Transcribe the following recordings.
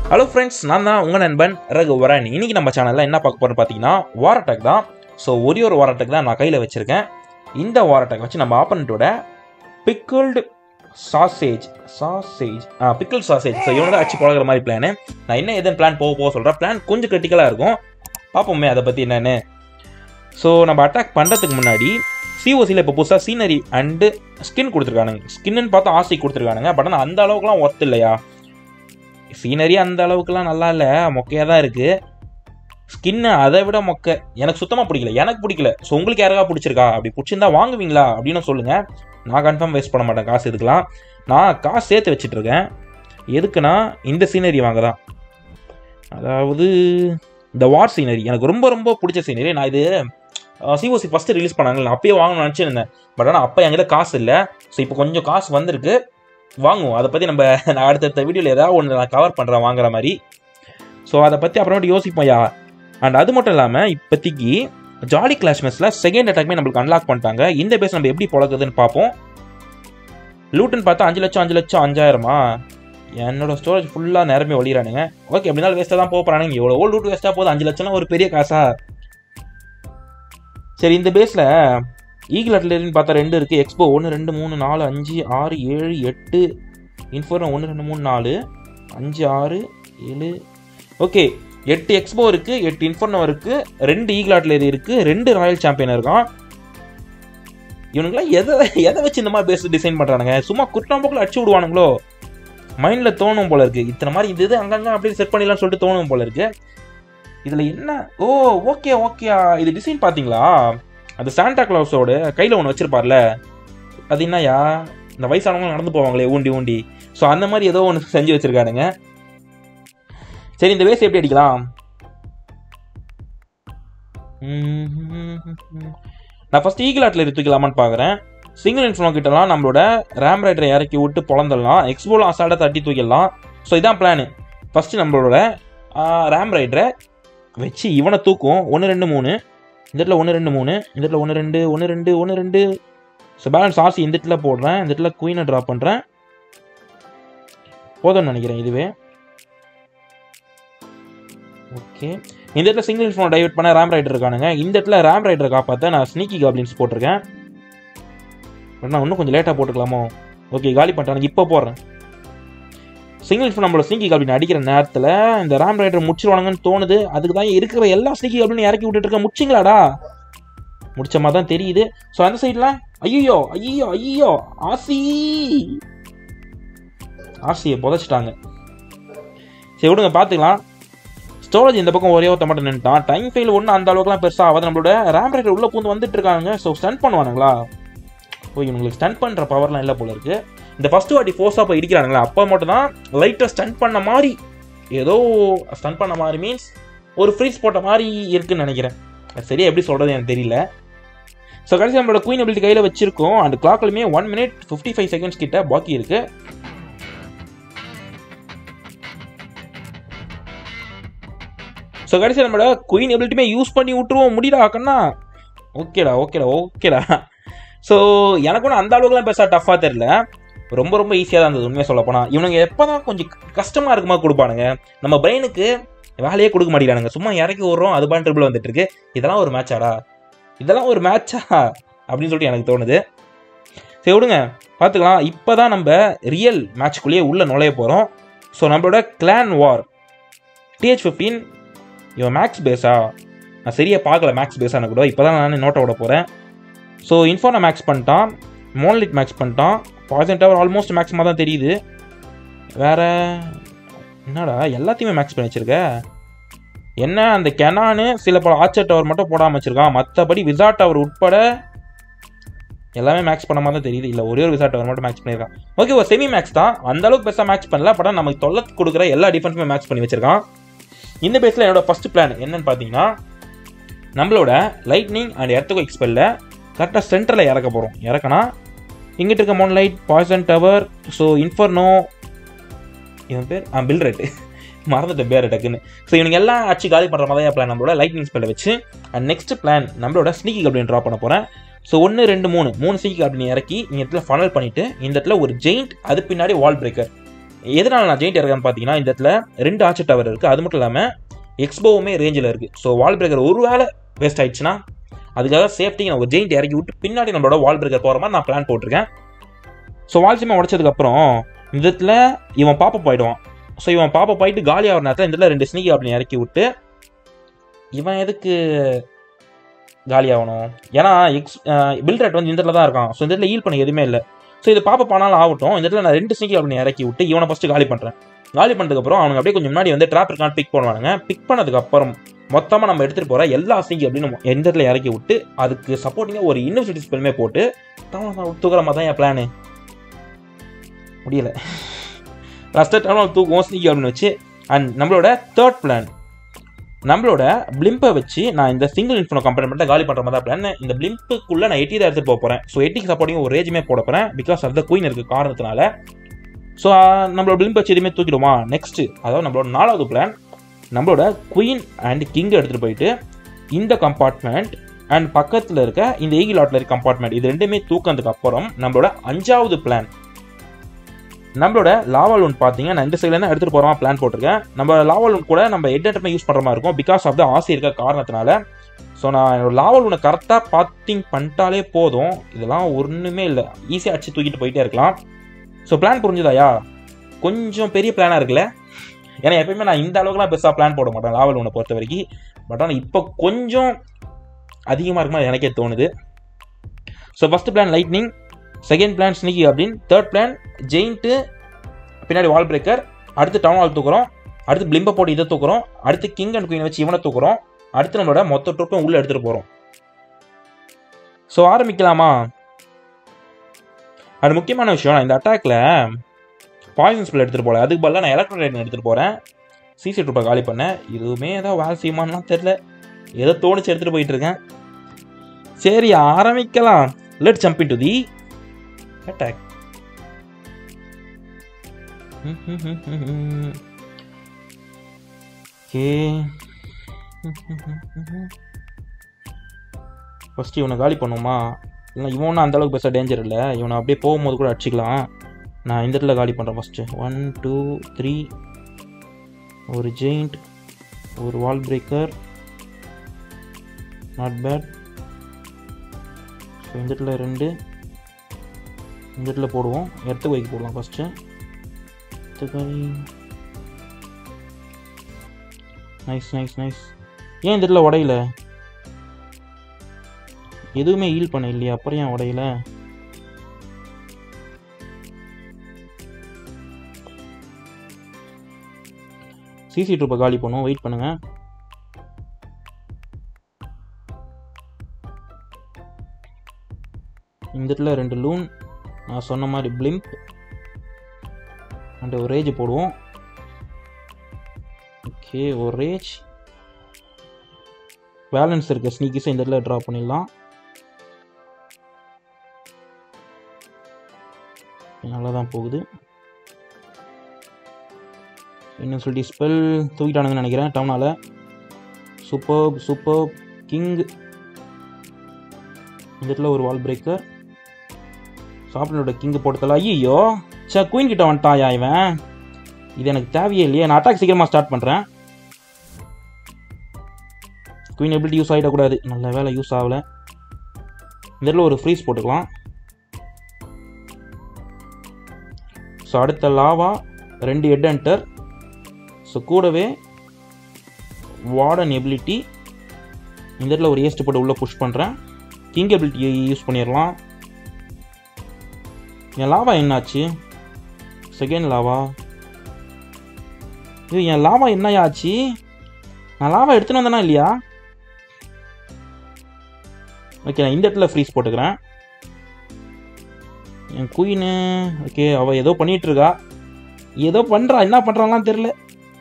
hello friends நான் தான் உங்கள் நண்பன் ரகுவரன் இன்னைக்கு நம்ம சேனலில் என்ன பார்க்க போகிறோம் பார்த்தீங்கன்னா வார் அட்டாக் தான் ஸோ ஒரே ஒரு வார் அட்டாக் தான் நான் கையில் வச்சுருக்கேன் இந்த வார் அட்டாக் வச்சு நம்ம ஆப்பனண்ட்டோட பிக்கிள்டு சாசேஜ் சாசேஜ் ஆ பிக்கிள் சாசேஜ் ஸோ இவங்க தான் அச்சு பழகிற மாதிரி பிளானு நான் என்ன எதுன்னு பிளான் போக போக சொல்கிறேன் பிளான் கொஞ்சம் கிரிட்டிக்கலாக இருக்கும் பார்ப்போமே அதை பற்றி என்னென்னு ஸோ நம்ம அட்டாக் பண்ணுறதுக்கு முன்னாடி சிஓசியில் இப்போ புதுசாக சீனரி அண்டு ஸ்கின் கொடுத்துருக்கானுங்க ஸ்கின்னு பார்த்தா ஆசை கொடுத்துருக்கானுங்க பட் ஆனால் அந்த அளவுக்குலாம் ஒர்த் இல்லையா சீனரி அந்த அளவுக்குலாம் நல்லா இல்லை மொக்கையாக தான் இருக்குது ஸ்கின்னு அதை விட மொக்க எனக்கு சுத்தமாக பிடிக்கல எனக்கு பிடிக்கல ஸோ உங்களுக்கு யாருக்கா பிடிச்சிருக்கா அப்படி பிடிச்சிருந்தா வாங்குவீங்களா அப்படின்னு சொல்லுங்கள் நான் கன்ஃபார்ம் வேஸ்ட் பண்ண மாட்டேன் காசு இதுக்கெலாம் நான் காசு சேர்த்து வச்சுட்டு இருக்கேன் எதுக்குன்னா இந்த சீனரி வாங்க தான் அதாவது இந்த வார் சீனரி எனக்கு ரொம்ப ரொம்ப பிடிச்ச சீனரி நான் இது சிஓசி ஃபஸ்ட்டு ரிலீஸ் பண்ணாங்க நான் அப்பயே வாங்கணும்னு நினச்சிருந்தேன் பட் ஆனால் அப்போ என்கிட்ட காசு இல்லை ஸோ இப்போ கொஞ்சம் காசு வந்திருக்கு வாங்குவோம் அதை பற்றி நம்ம நான் அடுத்தடுத்த வீடியோவில் ஏதாவது ஒன்று நான் கவர் பண்ணுறேன் வாங்குற மாதிரி ஸோ அதை பற்றி அப்புறமேட்டு யோசிப்போம்யா அண்ட் அது மட்டும் இல்லாமல் இப்போதைக்கு ஜாலி கிளாஸ் மெஸ்ஸில் செகண்ட் அட்டாக்மே நம்மளுக்கு அன்லாக் பண்ணிட்டாங்க இந்த பேஸ் நம்ம எப்படி பழகுதுன்னு பார்ப்போம் லூட்டுன்னு பார்த்தா அஞ்சு லட்சம் அஞ்சு லட்சம் அஞ்சாயிரமா என்னோட ஸ்டோரேஜ் ஃபுல்லாக நேரமே ஒளிகிறானுங்க ஓகே எப்படினாலும் வேஸ்ட்டாக தான் போக போகிறானுங்க எவ்வளோ லூட் வேஸ்ட்டாக போகுது அஞ்சு லட்சம்லாம் ஒரு பெரிய காசா சரி இந்த பேஸில் ஈகிள் அட்லரின்னு பார்த்தா ரெண்டு இருக்குது எக்ஸ்போ ஒன்று ரெண்டு மூணு நாலு அஞ்சு ஆறு ஏழு எட்டு இன்ஃபோர்னோ ஒன்று ரெண்டு மூணு நாலு அஞ்சு ஆறு ஏழு ஓகே எட்டு எக்ஸ்போ இருக்குது எட்டு இன்ஃபோர்னோ இருக்குது ரெண்டு ஈகிள் அட்லரி இருக்குது ரெண்டு ராயல் சாம்பியன் இருக்கான் இவனுங்களாம் எதை எதை வச்சு இந்த மாதிரி பேஸ் டிசைன் பண்ணுறானுங்க சும்மா குட்டாம்போக்கில் அடிச்சு விடுவானுங்களோ மைண்டில் தோணும் போல இருக்குது இத்தனை மாதிரி இது இது அங்கங்கே அப்படியே செட் பண்ணிடலாம்னு சொல்லிட்டு தோணும் போல இருக்குது இதில் என்ன ஓ ஓகே ஓகே இது டிசைன் பார்த்தீங்களா அந்த சாண்டா கிளாஸோட கையில் ஒன்று வச்சிருப்பார்ல அது என்னயா இந்த வயசானவங்க நடந்து போவாங்களே ஊண்டி ஊண்டி ஸோ அந்த மாதிரி ஏதோ ஒன்று செஞ்சு வச்சிருக்கானுங்க சரி இந்த வேஸ் எப்படி அடிக்கலாம் நான் ஃபர்ஸ்ட் ஈகிள் ஆட்டில் தூக்கலாமான்னு பார்க்குறேன் சிங்கிள் இன்ஃபோனோ கிட்டலாம் நம்மளோட ரேம் ரைடரை இறக்கி விட்டு பொழந்துடலாம் எக்ஸ்போல அசால்ட்டாக தட்டி தூக்கிடலாம் ஸோ இதான் பிளானு ஃபஸ்ட்டு நம்மளோட ரேம் ரைடரை வச்சு இவனை தூக்கும் ஒன்று ரெண்டு மூணு இந்த இடத்துல ஒன்று ரெண்டு மூணு இந்த இடத்துல ஒன்று ரெண்டு ஒன்று ரெண்டு ஒன்று ரெண்டு ஸோ பேலன்ஸ் ஆர்சி இந்த இடத்துல போடுறேன் இந்த இடத்துல குயினை ட்ராப் பண்ணுறேன் போதும்னு நினைக்கிறேன் இதுவே ஓகே இந்த இடத்துல சிங்கிள் ஃபோன் டைவர்ட் பண்ண ரேம் ரைடர் இருக்கானுங்க இந்த இடத்துல ரேம் ரைடரை காப்பாற்ற நான் ஸ்னீக்கி காப்ளின்ஸ் போட்டிருக்கேன் பட் நான் இன்னும் கொஞ்சம் லேட்டாக போட்டுக்கலாமோ ஓகே காலி பண்ணிட்டானுங்க இப்போ போடுறேன் சிங்கிள் ஃபோன் நம்மளோட ஸ்னீக்கி காப்ளின் அடிக்கிற நேரத்தில் இந்த ரேம் ரைடர் முடிச்சிருவானுங்கன்னு தோணுது அதுக்கு தான் இருக்கிற எல்லா ஸ்னீக்கி காப்ளின் இறக்கி விட்டுட்டு இருக்க முடிச்சிங்களாடா முடிச்ச மாதிரி தான் தெரியுது ஸோ அந்த சைடில் ஐயோ ஐயோ ஐயோ ஆசி ஆசியை புதைச்சிட்டாங்க சரி விடுங்க பார்த்துக்கலாம் ஸ்டோரேஜ் இந்த பக்கம் ஒரே ஒருத்த மட்டும் நின்ட்டான் டைம் ஃபைல் ஒன்றும் அந்த அளவுக்குலாம் பெருசாக ஆகாது நம்மளோட ரேம் ரைடர் உள்ளே பூந்து வந்துட்டு இருக்காங்க ஸோ ஸ்டன் பண்ணுவானுங்களா ஓ இவங்களுக்கு ஸ்டன் பண்ணுற பவர்லாம் இல்லை போல இருக்குது இந்த ஃபர்ஸ்ட் வாட்டி ஃபோர்ஸாக போய் இடிக்கிறானுங்களா அப்போ மட்டும் தான் லைட்டாக ஸ்டன் பண்ண மாதிரி ஏதோ ஸ்டன் பண்ண மாதிரி மீன்ஸ் ஒரு ஃப்ரீஸ் போட்ட மாதிரி இருக்குன்னு நினைக்கிறேன் சரியா எப்படி சொல்கிறது எனக்கு தெரியல ஸோ கடைசி நம்மளோட குயின் அபிலிட்டி கையில் வச்சிருக்கோம் அந்த கிளாக்லையுமே one minute fifty five seconds கிட்ட பாக்கி இருக்கு ஸோ கடைசி நம்மளோட குயின் எபிலிட்டியுமே யூஸ் பண்ணி விட்டுருவோம் முடியல கண்ணா ஓகேடா ஓகேடா ஓகேடா ஸோ எனக்கு ஒன்றும் அந்த அளவுக்குலாம் பெருசாக டஃப்பாக தெரில ரொம்ப ரொம்ப ஈஸியாக தான் இருந்தது உண்மையாக சொல்ல போனால் இவனுங்க எப்போ தான் கொஞ்சம் கஷ்டமாக இருக்குமா கொடுப்பானுங்க நம்ம பிரெயினுக்கு வேலையே கொடுக்க மாட்டேங்கிறானுங்க சும்மா இறக்கி விட்றோம் அது பான் ட்ரிபிள் வந்துட்டு இருக்கு இதெல்லாம் ஒரு மேட்சாடா இதெல்லாம் ஒரு மேட்சா அப்படின்னு சொல்லிட்டு எனக்கு தோணுது சரி விடுங்க பார்த்துக்கலாம் இப்போ தான் நம்ம ரியல் மேட்ச்க்குள்ளேயே உள்ளே நுழைய போகிறோம் ஸோ நம்மளோட கிளான் வார் டிஹெச் ஃபிஃப்டீன் இவன் மேக்ஸ் பேஸா நான் சரியாக பார்க்கல மேக்ஸ் பேஸான கூட இப்போ தான் நான் நோட்டை விட போகிறேன் ஸோ இன்ஃபோனை மேக்ஸ் பண்ணிட்டான் மோனலிட் மேக்ஸ் பண்ணிட்டான் பாய்சன் டவர் ஆல்மோஸ்ட் மேக்ஸமாக தான் தெரியுது வேற என்னடா எல்லாத்தையுமே மேக்ஸ் பண்ணி வச்சிருக்க என்ன அந்த கெனானு சில பல ஆச்சர் டவர் மட்டும் போடாமல் வச்சிருக்கான் மற்றபடி விசா டவர் உட்பட எல்லாமே மேக்ஸ் பண்ண மாதிரி தான் தெரியுது இல்லை ஒரே ஒரு விசா டவர் மட்டும் மேக்ஸ் பண்ணியிருக்கான் ஓகே ஒரு செமி மேக்ஸ் தான் அந்த அளவுக்கு பெருசாக மேக்ஸ் பண்ணல பட் நமக்கு தொல்லை கொடுக்குற எல்லா டிஃபென்ஸுமே மேக்ஸ் பண்ணி வச்சிருக்கான் இந்த பேஸில் என்னோட ஃபர்ஸ்ட் பிளான் என்னன்னு பார்த்தீங்கன்னா நம்மளோட லைட்னிங் அண்ட் எர்த்துக்கோ எக்ஸ்பெல்ல கரெக்டாக சென்டரில் இறக்க போகிறோம் இறக்கனா இங்கிட்ட இருக்க monolith poison tower so inferno இவன் பேர் ஆ பில் ரேட்டு மறந்துட்டேன் பேர் டக்குன்னு ஸோ இவனுங்க எல்லாம் அச்சு காலி பண்ணுற மாதிரி பிளான் நம்மளோட லைட்னிங் ஸ்பெல்லை வச்சு அண்ட் நெக்ஸ்ட் பிளான் நம்மளோட ஸ்னீக்கி அப்படின்னு ட்ரா பண்ண போகிறேன் ஸோ ஒன்று ரெண்டு மூணு மூணு ஸ்னீக்கி அப்படின்னு இறக்கி இந்த இடத்துல ஃபனல் பண்ணிவிட்டு இந்த இடத்துல ஒரு ஜெயிண்ட் அது பின்னாடி வால் பிரேக்கர் எதனால நான் ஜெயிண்ட் இறக்கான்னு பார்த்தீங்கன்னா இந்த இடத்துல ரெண்டு ஆர்ச்சர் டவர் இருக்குது அது மட்டும் இல்லாமல் எக்ஸ்போவுமே ரேஞ்சில் இருக்குது ஸோ வால் பிரேக்கர் ஒரு வேளை வேஸ்ட் ஆயிடுச்சுன்னா அதுக்காக சேஃப்டி நான் ஒரு ஜெயிண்ட் இறக்கி விட்டு பின்னாடி நம்மளோட வால் பிரேக்கர் போகிற மாதிரி நான் பிளான் போட்டிருக்கேன் ஸோ வால் சீமா உடச்சதுக்கப்புறம் இந்த இடத்துல இவன் பாப்பா போயிடுவான் ஸோ இவன் பாப்பா போயிட்டு காலி ஆகிற நேரத்தில் இந்த இடத்துல ரெண்டு ஸ்னீக் அப்படி இறக்கி விட்டு இவன் எதுக்கு காலி ஆகணும் ஏன்னா எக்ஸ் பில் ரேட் வந்து இந்த இடத்துல தான் இருக்கான் ஸோ இந்த இடத்துல ஈல் பண்ண எதுவுமே இல்லை ஸோ இது பாப்பா பண்ணாலும் ஆகட்டும் இந்த இடத்துல நான் ரெண்டு ஸ்னீக் அப்படி இறக்கி விட்டு இவனை ஃபஸ்ட்டு காலி பண்ணுறேன் காலி பண்ணதுக்கப்புறம் அவனுக்கு அப்படியே கொஞ்சம் முன்னாடி வந்து ட்ராப் இருக்கான்னு பிக் பண்ணுவானுங்க பிக் பண்ணதுக்கப்புறம் மொத்தமாக நம்ம எடுத்துகிட்டு போகிற எல்லா ஸ்னீக் அப்படின்னு நம்ம எந்த இடத்துல இறக்கி விட்டு அதுக்கு சப்போர்ட்டிங்காக ஒரு யூனிவர்சிட்டி ஸ்பெல்மே போட்டு தான் தூக்குற மாதிரி தான் என் பிளானு முடியல லாஸ்ட்டாக டவுன் தூக்குவோம் ஸ்னீக் அப்படின்னு வச்சு அண்ட் நம்மளோட தேர்ட் பிளான் நம்மளோட பிளிம்பை வச்சு நான் இந்த சிங்கிள் இன்ஃபோனோ கம்பெனி மட்டும் காலி பண்ணுற மாதிரி தான் பிளான் இந்த பிளிம்புக்குள்ளே நான் எட்டி தான் எடுத்துகிட்டு போக போகிறேன் ஸோ எட்டிக்கு சப்போர்ட்டிங் ஒரு ரேஜுமே போட போகிறேன் பிகாஸ் ஆஃப் த குயின் இருக்க காரணத்தினால ஸோ நம்மளோட பிளிம்பை வச்சு எதுவுமே தூக்கிடுமா நெக்ஸ்ட் அதாவது நம்மளோட நாலாவது பிளான் நம்மளோட குயின் அண்ட் கிங் எடுத்துகிட்டு போயிட்டு இந்த கம்பார்ட்மெண்ட் அண்ட் பக்கத்தில் இருக்க இந்த ஈகிள் லாட்டில் இருக்க கம்பார்ட்மெண்ட் இது ரெண்டுமே தூக்கினதுக்கு அப்புறம் நம்மளோட அஞ்சாவது பிளான் நம்மளோட லாவல் ஒன் பார்த்தீங்கன்னா நான் இந்த சைடில் தான் எடுத்துகிட்டு போகிறோம் பிளான் போட்டிருக்கேன் நம்ம லாவல் ஒன் கூட நம்ம எட் எட்டமே யூஸ் பண்ணுற மாதிரி இருக்கும் பிகாஸ் ஆஃப் த ஆசை இருக்க காரணத்தினால ஸோ நான் என்னோட லாவல் ஒன்று கரெக்டாக பார்த்திங் பண்ணிட்டாலே போதும் இதெல்லாம் ஒன்றுமே இல்லை ஈஸியாக அடிச்சு தூக்கிட்டு போயிட்டே இருக்கலாம் ஸோ பிளான் புரிஞ்சுதாயா கொஞ்சம் பெரிய பிளானாக இருக்குல்ல ஏன்னா எப்பயுமே நான் இந்த அளவுக்குலாம் பெருசாக பிளான் போட மாட்டேன் லாவல் ஒன்றை பொறுத்த வரைக்கும் பட் ஆனால் இப்போ கொஞ்சம் அதிகமாக இருக்குமா எனக்கே தோணுது so first plan lightning second plan sneaky அப்படின்னு தேர்ட் பிளான் ஜெயிண்ட்டு பின்னாடி வால் பிரேக்கர் அடுத்து டவுன் வால் தூக்குறோம் அடுத்து பிளிம்பை போட்டு இதை தூக்குறோம் அடுத்து கிங் அண்ட் குயின் வச்சு இவனை தூக்குறோம் அடுத்து நம்மளோட மொத்த ட்ரூப்பையும் உள்ளே எடுத்துகிட்டு போகிறோம் ஸோ ஆரம்பிக்கலாமா அது முக்கியமான விஷயம் நான் இந்த அட்டாக்ல பாய்சன் ஸ்பில் எடுத்துகிட்டு போகல அதுக்கு பதிலாக நான் எலக்ட்ரோலைட் எடுத்துகிட்டு போகிறேன் சிசி ட்ரூப்பை காலி பண்ணேன் இதுவுமே ஏதோ வேலை செய்யுமான்லாம் தெரில ஏதோ தோணிச்சு எடுத்துகிட்டு போயிட்டு இருக்கேன் சரி ஆரம்பிக்கலாம் let jump in to the attack okay first இவனை காலி பண்ணுமா இல்லை இவனும் அந்த அளவுக்கு பெருசாக டேஞ்சர் இல்லை இவனை அப்படியே போகும்போது கூட அடிச்சிக்கலாம் நான் இந்த இடத்துல காலி பண்ணுறேன் ஃபஸ்ட்டு ஒன் டூ த்ரீ ஒரு ஜெயிண்ட் ஒரு wall breaker not bad so இந்த இடத்துல ரெண்டு இந்த இடத்துல போடுவோம் இடத்து வைக்க போடலாம் ஃபஸ்ட்டு நைஸ் நைஸ் நைஸ் ஏன் இந்த இடத்துல உடையில எதுவுமே ஈல் பண்ண இல்லையா அப்புறம் ஏன் உடையில சிசி ட்ரூப்பை காலி பண்ணுவோம் வெயிட் பண்ணுங்க இந்த இடத்துல ரெண்டு லூன் நான் சொன்ன மாதிரி பிளிம்ப் அண்ட் ஒரு ரேஜ் போடுவோம் ஓகே ஒரு ரேஜ் பேலன்ஸ் இருக்க ஸ்னீக்கிஸை இந்த இடத்துல ட்ரா பண்ணிடலாம் நல்லா தான் போகுது என்ன சொல்லிட்டு ஸ்பெல் தூக்கிட்டானுங்கன்னு நினைக்கிறேன் டவுனால் சூப்பர் சூப்பர் கிங் இந்த இடத்துல ஒரு வால் பிரேக்கர் சாப்பிடனோட கிங் போட்டதில்ல ஐயோ சே குயின் கிட்ட வந்துட்டாயா இவன் இது எனக்கு தேவையே இல்லையே நான் அட்டாக் சீக்கிரமாக ஸ்டார்ட் பண்ணுறேன் குயின் எபிலிட்டி யூஸ் ஆகிடக்கூடாது நல்ல வேலை யூஸ் ஆகலை இந்த இடத்துல ஒரு ஃப்ரீஸ் போட்டுக்கலாம் ஸோ அடுத்த லாவா ரெண்டு ஹெட் என்டர் ஸோ கூடவே வார்டன் எபிலிட்டி இந்த இடத்துல ஒரு ஏஸ்ட் போட்டு உள்ளே புஷ் பண்ணுறேன் கிங் எபிலிட்டி யூஸ் பண்ணிடலாம் என் லாவா என்னாச்சு செகண்ட் லாவா இது என் லாவா என்னையா ஆச்சு நான் லாவா எடுத்துன்னு வந்தேனா இல்லையா ஓகே நான் இந்த இடத்துல ஃப்ரீஸ் போட்டுக்கிறேன் என் குயினு ஓகே அவள் ஏதோ பண்ணிட்டு இருக்கா ஏதோ பண்ணுறா என்ன பண்ணுறான்லாம் தெரில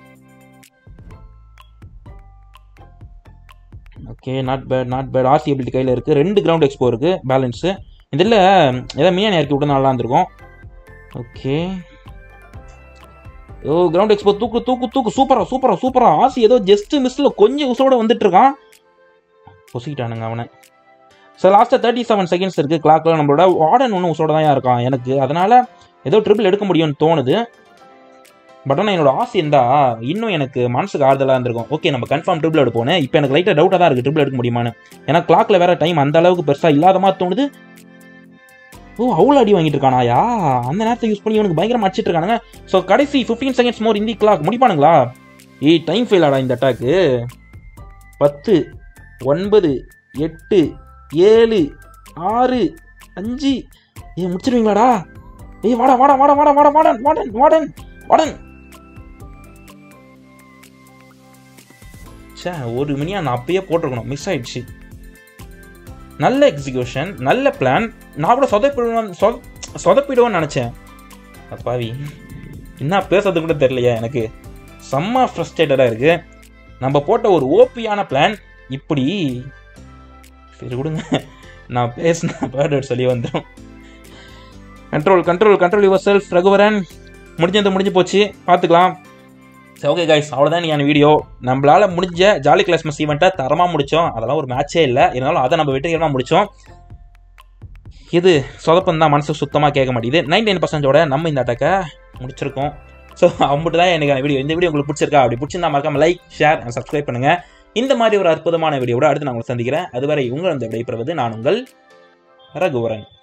okay not bad not bad RC ability கையில் இருக்குது ரெண்டு கிரவுண்ட் எக்ஸ்போ இருக்குது பேலன்ஸு இதில் ஏதாவது மீன் இறக்கி விட்டு நல்லா இருந்திருக்கும் ஓகே ஓ கிரவுண்ட் எக்ஸ்போ தூக்கு தூக்கு தூக்கு சூப்பரா சூப்பரா சூப்பரா ஆசி ஏதோ ஜஸ்ட் மிஸ்ல கொஞ்சம் உசோட வந்துட்டு இருக்கான் பொசிக்கிட்டானுங்க அவனை ஸோ லாஸ்ட்டாக தேர்ட்டி செவன் செகண்ட்ஸ் இருக்குது கிளாக்கில் நம்மளோட வார்டன் ஒன்று உசோட தான் இருக்கான் எனக்கு அதனால் ஏதோ ட்ரிபிள் எடுக்க முடியும்னு தோணுது பட் ஆனால் என்னோட ஆசை இருந்தா இன்னும் எனக்கு மனசுக்கு ஆறுதலாக இருந்திருக்கும் ஓகே நம்ம கன்ஃபார்ம் ட்ரிபிள் எடுப்போம் இப்போ எனக்கு லைட்டாக டவுட்டாக தான் இருக்குது ட்ரிபிள் எடுக்க முடியுமான்னு ஏன்னா கிளாக்ல வேற டைம் அந்த அளவுக்கு பெருசாக இல்லாத மாதிரி தோணுது ஓ அவ்வளோ அடி வாங்கிட்டு இருக்கானாயா அந்த நேரத்தை யூஸ் பண்ணி இவனுக்கு பயங்கரமா அடிச்சிட்டு இருக்கானுங்க ஸோ கடைசி ஃபிஃப்டீன் செகண்ட்ஸ் மோர் இந்தி கிளாக் முடிப்பானுங்களா ஏய் டைம் ஃபெயில் ஆடா இந்த அட்டாக்கு பத்து ஒன்பது எட்டு ஏழு ஆறு அஞ்சு ஏய் முடிச்சிருவீங்களாடா ஏய் வாடா வாடா வாடா வாடா வாடா வாடன் வாடன் வாடன் வாடன் சே ஒரு மணியா நான் அப்பயே போட்டிருக்கணும் மிஸ் ஆயிடுச்சு நல்ல எக்ஸிக்யூஷன் நல்ல பிளான் நான் கூட சொதப்பிடுவேன் சொத சொதப்பிடுவேன்னு நினச்சேன் அப்பாவி என்ன பேசுறது கூட தெரியலையா எனக்கு செம்ம ஃப்ரஸ்ட்ரேட்டடாக இருக்கு நம்ம போட்ட ஒரு ஓபியான பிளான் இப்படி சரி விடுங்க நான் பேசின பேர்ட் சொல்லி வந்துடும் control control control your self Raghuvaran முடிஞ்சது முடிஞ்சு போச்சு பார்த்துக்கலாம் சரி ஓகே கைஸ் அவ்வளோதான் என் வீடியோ நம்மளால முடிஞ்ச ஜாலி கிளாஸ்மஸ் ஈவெண்ட்டை தரமாக முடித்தோம் அதெல்லாம் ஒரு மேட்சே இல்லை இருந்தாலும் அதை நம்ம வெற்றிகரமாக முடித்தோம் இது சொதப்பம் தான் மனசு சுத்தமாக கேட்க மாட்டேங்குது நைன்டி நைன் பர்சன்டோட நம்ம இந்த அட்டாக்கை முடிச்சிருக்கோம் ஸோ அம்பிட்டு தான் எனக்கு வீடியோ இந்த வீடியோ உங்களுக்கு பிடிச்சிருக்கா அப்படி பிடிச்சிருந்தா மறக்காம லைக் ஷேர் அண்ட் சப்ஸ்கிரைப் பண்ணுங்க இந்த மாதிரி ஒரு அற்புதமான வீடியோட அடுத்து நான் உங்களை சந்திக்கிறேன் அதுவரை உங்கள் அந்த விடைபெறுவது நான் உங்கள் ரகுவரன்